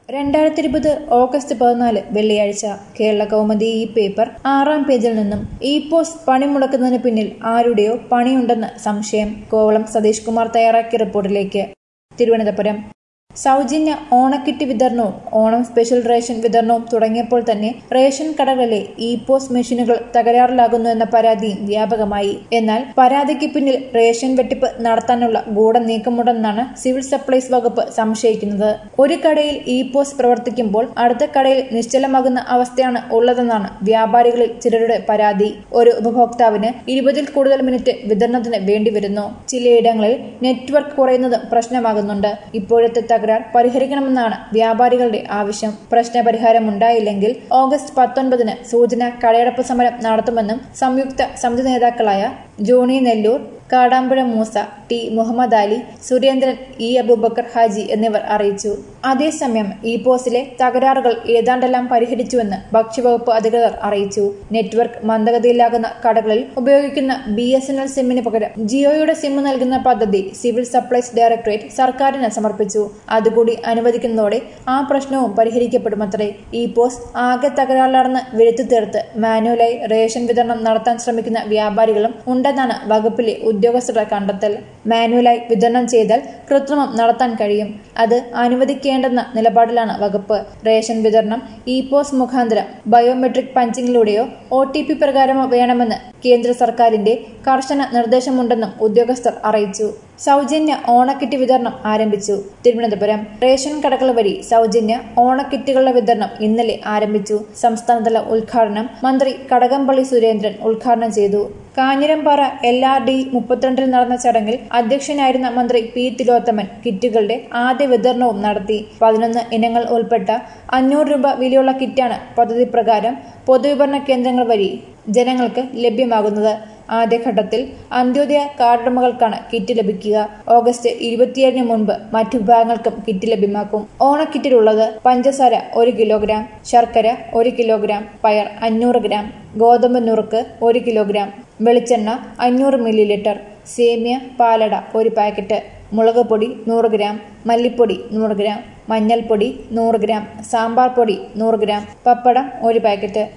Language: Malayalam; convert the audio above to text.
രണ്ടായിരത്തി ഇരുപത് ഓഗസ്റ്റ് പതിനാല് വെള്ളിയാഴ്ച കേരള കൗമുദി ഈ പേപ്പർ ആറാം പേജിൽ നിന്നും ഇ പോസ്റ്റ് പണിമുടക്കുന്നതിന് പിന്നിൽ ആരുടെയോ പണിയുണ്ടെന്ന് സംശയം കോവളം സതീഷ് കുമാർ തയ്യാറാക്കിയ റിപ്പോർട്ടിലേക്ക് തിരുവനന്തപുരം സൗജന്യ ഓണക്കിറ്റ് വിതരണവും ഓണം സ്പെഷ്യൽ റേഷൻ വിതരണവും തുടങ്ങിയപ്പോൾ തന്നെ റേഷൻ കടകളിലെ ഇ പോസ്റ്റ് മെഷീനുകൾ തകരാറിലാകുന്നു എന്ന പരാതിയും വ്യാപകമായി എന്നാൽ പരാതിക്ക് പിന്നിൽ റേഷൻ വെട്ടിപ്പ് നടത്താനുള്ള ഗൂഢ നീക്കമുണ്ടെന്നാണ് സിവിൽ സപ്ലൈസ് വകുപ്പ് സംശയിക്കുന്നത് ഒരു കടയിൽ ഇ പോസ്റ്റ് പ്രവർത്തിക്കുമ്പോൾ അടുത്ത കടയിൽ നിശ്ചലമാകുന്ന അവസ്ഥയാണ് ഉള്ളതെന്നാണ് വ്യാപാരികളിൽ ചിലരുടെ പരാതി ഒരു ഉപഭോക്താവിന് ഇരുപതിൽ കൂടുതൽ മിനിറ്റ് വിതരണത്തിന് വേണ്ടിവരുന്നു ചിലയിടങ്ങളിൽ നെറ്റ്വർക്ക് കുറയുന്നതും പ്രശ്നമാകുന്നുണ്ട് ഇപ്പോഴത്തെ തകരാർ പരിഹരിക്കണമെന്നാണ് വ്യാപാരികളുടെ ആവശ്യം പ്രശ്നപരിഹാരമുണ്ടായില്ലെങ്കിൽ ഓഗസ്റ്റ് പത്തൊൻപതിന് സൂചന കടയടപ്പ് സമരം നടത്തുമെന്നും സംയുക്ത സമിതി നേതാക്കളായ ജോണി നെല്ലൂർ കാടാമ്പുഴ മൂസ ടി മുഹമ്മദ് അലി സുരേന്ദ്രൻ ഇ അബൂബക്കർ ഹാജി എന്നിവർ അറിയിച്ചു അതേസമയം ഈ പോസ്റ്റിലെ തകരാറുകൾ ഏതാണ്ടെല്ലാം പരിഹരിച്ചുവെന്ന് ഭക്ഷ്യവകുപ്പ് അധികൃതർ അറിയിച്ചു നെറ്റ്വർക്ക് മന്ദഗതിയിലാകുന്ന കടകളിൽ ഉപയോഗിക്കുന്ന ബി എസ് എൻ എൽ സിമ്മിന് പകരം ജിയോയുടെ സിം നൽകുന്ന പദ്ധതി സിവിൽ സപ്ലൈസ് ഡയറക്ടറേറ്റ് സർക്കാരിന് സമർപ്പിച്ചു അതുകൂടി അനുവദിക്കുന്നതോടെ ആ പ്രശ്നവും പരിഹരിക്കപ്പെടുമത്രേ ഈ പോസ്റ്റ് ആകെ തകരാറിലാണെന്ന് വിഴുത്തു തീർത്ത് മാനുവലായി റേഷൻ വിതരണം നടത്താൻ ശ്രമിക്കുന്ന വ്യാപാരികളും ഉണ്ടെന്നാണ് വകുപ്പിലെ ഉദ്യോഗസ്ഥരുടെ കണ്ടെത്തൽ മാനുവലായി വിതരണം ചെയ്താൽ കൃത്രിമം നടത്താൻ കഴിയും അത് അനുവദിക്കേണ്ടെന്ന നിലപാടിലാണ് വകുപ്പ് റേഷൻ വിതരണം ഇ പോസ് മുഖാന്തരം ബയോമെട്രിക് പഞ്ചിങ്ങിലൂടെയോ ഒ ടി പി പ്രകാരമോ വേണമെന്ന് കേന്ദ്ര സർക്കാരിന്റെ കർശന നിർദ്ദേശമുണ്ടെന്നും ഉദ്യോഗസ്ഥർ അറിയിച്ചു സൗജന്യ ഓണക്കിറ്റ് വിതരണം ആരംഭിച്ചു തിരുവനന്തപുരം റേഷൻ കടകൾ വഴി സൗജന്യ ഓണക്കിറ്റുകളുടെ വിതരണം ഇന്നലെ ആരംഭിച്ചു സംസ്ഥാനതല ഉദ്ഘാടനം മന്ത്രി കടകംപള്ളി സുരേന്ദ്രൻ ഉദ്ഘാടനം ചെയ്തു കാഞ്ഞിരംപാറ എൽ ആർ ഡി മുപ്പത്തിരണ്ടിൽ നടന്ന ചടങ്ങിൽ അധ്യക്ഷനായിരുന്ന മന്ത്രി പി തിലോത്തമൻ കിറ്റുകളുടെ ആദ്യ വിതരണവും നടത്തി പതിനൊന്ന് ഇനങ്ങൾ ഉൾപ്പെട്ട അഞ്ഞൂറ് രൂപ വിലയുള്ള കിറ്റാണ് പദ്ധതി പ്രകാരം പൊതുവിതരണ കേന്ദ്രങ്ങൾ വഴി ജനങ്ങൾക്ക് ലഭ്യമാകുന്നത് ആദ്യഘട്ടത്തിൽ അന്ത്യോദയ കാർഡുടമകൾക്കാണ് കിറ്റ് ലഭിക്കുക ഓഗസ്റ്റ് ഇരുപത്തിയേഴിന് മുൻപ് മറ്റു വിഭാഗങ്ങൾക്കും കിറ്റ് ലഭ്യമാക്കും ഓണക്കിറ്റിലുള്ളത് പഞ്ചസാര ഒരു കിലോഗ്രാം ശർക്കര ഒരു കിലോഗ്രാം പയർ അഞ്ഞൂറ് ഗ്രാം ഗോതമ്പ് നുറുക്ക് ഒരു കിലോഗ്രാം വെളിച്ചെണ്ണ അഞ്ഞൂറ് മില്ലി ലിറ്റർ സേമിയ പാലട ഒരു പാക്കറ്റ് മുളക് പൊടി നൂറ് ഗ്രാം മല്ലിപ്പൊടി നൂറ് ഗ്രാം മഞ്ഞൾപ്പൊടി നൂറ് ഗ്രാം സാമ്പാർ പൊടി നൂറ് ഗ്രാം പപ്പടം ഒരു പാക്കറ്റ്